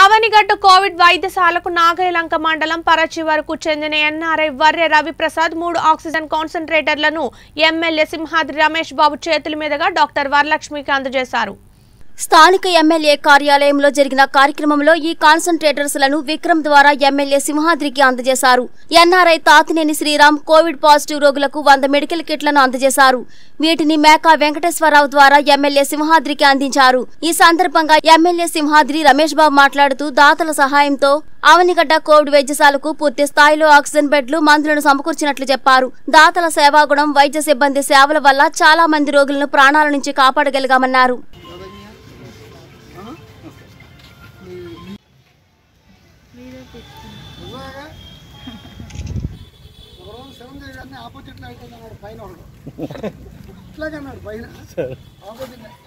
Avanigadda Covid వైద్యశాలకు నాగైలంక మండలం పరచి వరకు చెందిన ఎన్ఆర్ఐ వర్రె రవిప్రసాద్ మూడు ఆక్సిజన్ కాన్సంట్రేటర్లను ఎమ్మెల్యే సింహాద్రి రమేష్ బాబు చేతుల మీదుగా డాక్టర్ వరలక్ష్మికి అందజేశారు స్థానిక ఎమ్మెల్యే కార్యాలయంలో జరిగిన కార్యక్రమంలో ఈ కాన్సంట్రేటర్స్ లను విక్రమ్ ద్వారా ఎమ్మెల్యే సింహాద్రికి అందజేశారు NRI Tatineni Sriram covid positive రోగులకు వంద మెడికల్ కిట్లను అందజేశారు వీటిని మేకా వెంకటేశ్వరరావు ద్వారా ఎమ్మెల్యే సింహాద్రికి అందించారు ఈ సందర్భంగా ఎమ్మెల్యే సింహాద్రి రమేష్ బాబు మాట్లాడుతూ దాతల సహాయంతో ఆవనిగడ్డ కోవిడ్ వైద్యశాలకు పూర్తి స్థాయిలో ఆక్సిజన్ బెడ్లు మందులను సమకూర్చినట్లు చెప్పారు దాతల సేవాగుణం వైద్య సిబ్బంది సేవల వల్ల చాలా మంది రోగులను ప్రాణాల నుంచి కాపాడగలిగామన్నారు నువ్వేగా ఒకరోజు సెవెన్ గారిని ఆపోజిట్లో అయితే అన్నాడు పైన ఒకడు ఇట్లాగే అన్నాడు పైన ఆపోజిట్